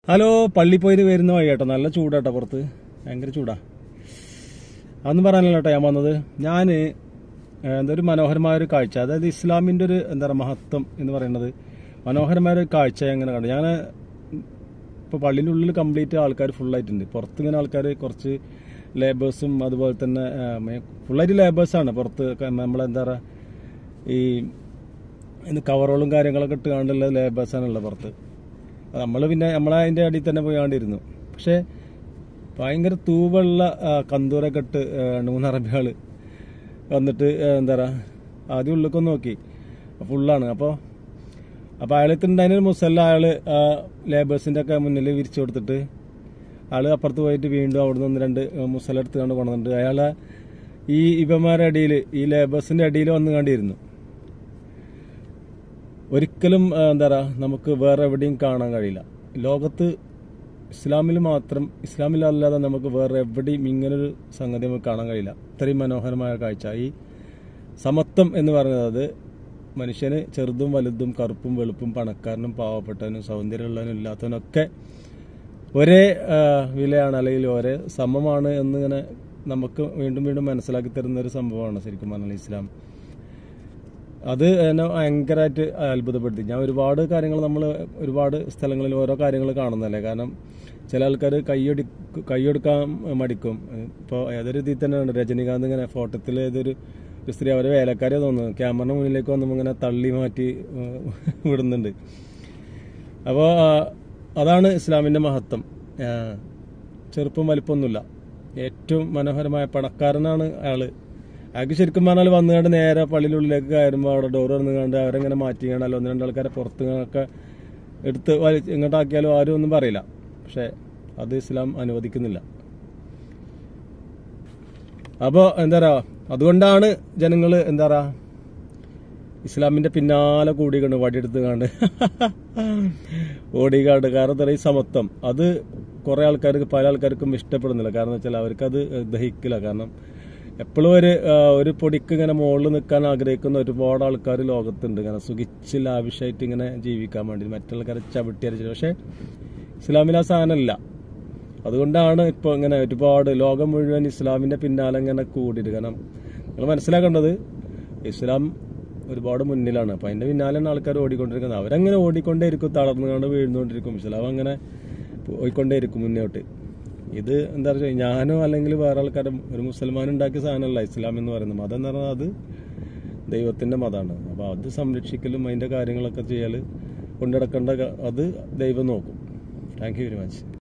hello പള്ളി പോയിട്ട് വരുന്ന വഴി കേട്ടോ നല്ല ചൂടാട്ടോ പുറത്ത് ഭയങ്കര ചൂടാ അതൊന്നും പറയാനല്ല കേട്ടോ ഞാൻ വന്നത് ഞാൻ എന്താ ഒരു മനോഹരമായ ഒരു കാഴ്ച അതായത് ഇസ്ലാമിൻ്റെ ഒരു എന്താ പറയുക മഹത്വം എന്ന് പറയുന്നത് മനോഹരമായ ഒരു കാഴ്ച എങ്ങനെ കണ്ടു ഞാൻ ഇപ്പോൾ പള്ളിൻ്റെ ഉള്ളിൽ കംപ്ലീറ്റ് ആൾക്കാർ ഫുള്ളായിട്ടുണ്ട് പുറത്ത് ഇങ്ങനെ ആൾക്കാർ കുറച്ച് ലേബേഴ്സും അതുപോലെ തന്നെ ഫുള്ളായിട്ട് ലേബേഴ്സാണ് പുറത്ത് ക- നമ്മളെന്താ പറയുക ഈ ഇന്ന് കവറുകളും കാര്യങ്ങളൊക്കെ ഇട്ട് കാണ്ടുള്ള ലേബേഴ്സാണുള്ളത് പുറത്ത് നമ്മൾ പിന്നെ നമ്മളെ അതിൻ്റെ അടിയിൽ തന്നെ പോയി കാണ്ടിരുന്നു പക്ഷേ ഭയങ്കര തൂവുള്ള ആ, കന്തൂരൊക്കെ ഇട്ട് ആ, രണ്ട് മൂന്ന് അറബികൾ വന്നിട്ട് ആ, എന്താ പറയുക ആദ്യം ഉള്ളിലേക്ക് ഒന്ന് നോക്കി ഫുള്ളാണ് അപ്പോൾ അപ്പോൾ അയാളെത്തുണ്ടായിരുന്ന ഒരു മുസല്ല അയാൾ ലേബേഴ്സിൻ്റെ ഒക്കെ മുന്നിൽ വിരിച്ചു കൊടുത്തിട്ട് ആള് അപ്പുറത്ത് പോയിട്ട് വീണ്ടും അവിടുന്ന് ഒന്ന് രണ്ട് മുസല എടുത്ത് കണ്ട് കൊണ്ടുവന്നിട്ട് അയാളെ ഈ ഇവന്മാരുടെ അടിയിൽ ഈ ലേബേഴ്സിൻ്റെ അടിയിൽ വന്ന് കണ്ടിരുന്നു ഒരിക്കലും ആ, എന്താ പറയുക നമുക്ക് വേറെ എവിടെയും കാണാൻ കഴിയില്ല ലോകത്ത് ഇസ്ലാമിൽ മാത്രം ഇസ്ലാമിലല്ലാതെ നമുക്ക് വേറെ എവിടെയും ഇങ്ങനൊരു സംഗതി നമുക്ക് കാണാൻ കഴിയില്ല ഇത്രയും മനോഹരമായ കാഴ്ച ഈ സമത്വം എന്ന് പറയുന്നത് അത് മനുഷ്യന് ചെറുതും വലുതും കറുപ്പും വെളുപ്പും പണക്കാരനും പാവപ്പെട്ടവനും സൗന്ദര്യമുള്ളവനും ഇല്ലാത്തവനൊക്കെ ഒരേ ആ, വിലയാണ് അല്ലെങ്കിൽ ഒരേ സമമാണ് എന്നിങ്ങനെ നമുക്ക് വീണ്ടും വീണ്ടും മനസ്സിലാക്കി തരുന്ന ഒരു സംഭവമാണ് ശരിക്കും പറഞ്ഞാൽ ഇസ്ലാം അത് എന്നെ ഭയങ്കരമായിട്ട് അത്ഭുതപ്പെടുത്തി ഞാൻ ഒരുപാട് കാര്യങ്ങൾ നമ്മൾ ഒരുപാട് സ്ഥലങ്ങളിൽ ഓരോ കാര്യങ്ങൾ കാണുന്നതല്ലേ കാരണം ചില ആൾക്കാർ കൈയൊടി കൈയൊടുക്കാൻ മടിക്കും ഇപ്പോൾ ഏതൊരു ഇതിൽ തന്നെ ഉണ്ട് രജനീകാന്ത് ഇങ്ങനെ ഫോട്ടോത്തിൽ ഏതൊരു ഒരു സ്ത്രീ അവരെ വേലക്കാരെ തോന്നുന്നു ക്യാമറയുടെ മുന്നിലേക്ക് വന്നപ്പോൾ ഇങ്ങനെ തള്ളി മാറ്റി ഏഹ്, വിടുന്നുണ്ട് അപ്പോൾ അതാണ് ഇസ്ലാമിൻ്റെ മഹത്വം ആ, ചെറുപ്പം വലിപ്പമൊന്നുമില്ല ഏറ്റവും മനോഹരമായ പണക്കാരനാണ് അയാള് അയാൾക്ക് ശരിക്കും പറഞ്ഞാൽ വന്നുകൊണ്ട് നേരെ പള്ളിയിലുള്ളിലേക്ക് കയറുമ്പോൾ അവിടെ ഡോർ തുറന്നു കണ്ട് അവരെങ്ങനെ മാറ്റി കണ്ടല്ലോ ഒന്ന് രണ്ട് ആൾക്കാരെ പുറത്ത് ഒക്കെ എടുത്ത് വലി ഇങ്ങോട്ടാക്കിയാലും ആരും ഒന്നും പറയില്ല പക്ഷെ അത് ഇസ്ലാം അനുവദിക്കുന്നില്ല അപ്പോൾ എന്താ പറയുക അതുകൊണ്ടാണ് ജനങ്ങൾ എന്താ പറയുക ഇസ്ലാമിന്റെ പിന്നാലെ കൂടിക്കൊണ്ട് വടിയെടുത്ത് കണ്ട് ഓടിക്കാണ്ട് കാരണം എന്താ പറയുക ഈ സമത്വം അത് കുറെ ആൾക്കാർക്ക് പല ആൾക്കാർക്കും ഇഷ്ടപ്പെടുന്നില്ല കാരണം വെച്ചാൽ അവർക്കത് ദഹിക്കില്ല കാരണം എപ്പോഴും ഒരു ആ, ഒരു പൊടിക്ക് ഇങ്ങനെ മുകളിൽ നിൽക്കാൻ ആഗ്രഹിക്കുന്ന ഒരുപാട് ആൾക്കാർ ലോകത്തുണ്ട് ഇങ്ങനെ സുഖിച്ച് ലാവിഷായിട്ട് ഇങ്ങനെ ജീവിക്കാൻ വേണ്ടി മറ്റുള്ള ആൾക്കാരെ ചവിട്ടി അരച്ചിട്ട് പക്ഷേ ഇസ്ലാമിൽ ആ സാധനമില്ല അതുകൊണ്ടാണ് ഇപ്പോൾ ഇങ്ങനെ ഒരുപാട് ലോകം മുഴുവൻ ഇസ്ലാമിന്റെ പിന്നാലെ ഇങ്ങനെ കൂടിയിട്ട് കാരണം നിങ്ങൾ മനസ്സിലാക്കേണ്ടത് ഇസ്ലാം ഒരുപാട് മുന്നിലാണ് അപ്പൊ അതിന്റെ പിന്നാലെയാണ് ആൾക്കാർ ഓടിക്കൊണ്ടിരിക്കുന്നത് അവരങ്ങനെ ഓടിക്കൊണ്ടേയിരിക്കും തളർന്നുകൊണ്ട് വീഴുന്നുകൊണ്ടിരിക്കും ഇസ്ലാം അങ്ങനെ പോയിക്കൊണ്ടേയിരിക്കും മുന്നോട്ട് ഇത് എന്താ പറയുക ഞാനോ അല്ലെങ്കിൽ വേറെ ആൾക്കാരും ഒരു മുസൽമാൻ ഉണ്ടാക്കിയ സാധനമല്ല ഇസ്ലാം എന്ന് പറയുന്നത് മതം എന്ന് പറഞ്ഞാൽ അത് ദൈവത്തിന്റെ മതമാണ് അപ്പോൾ അത് സംരക്ഷിക്കലും അതിന്റെ കാര്യങ്ങളൊക്കെ ചെയ്യൽ കൊണ്ടുനടക്കേണ്ട ക- അത് ദൈവം നോക്കും താങ്ക് യു വെരി മച്ച്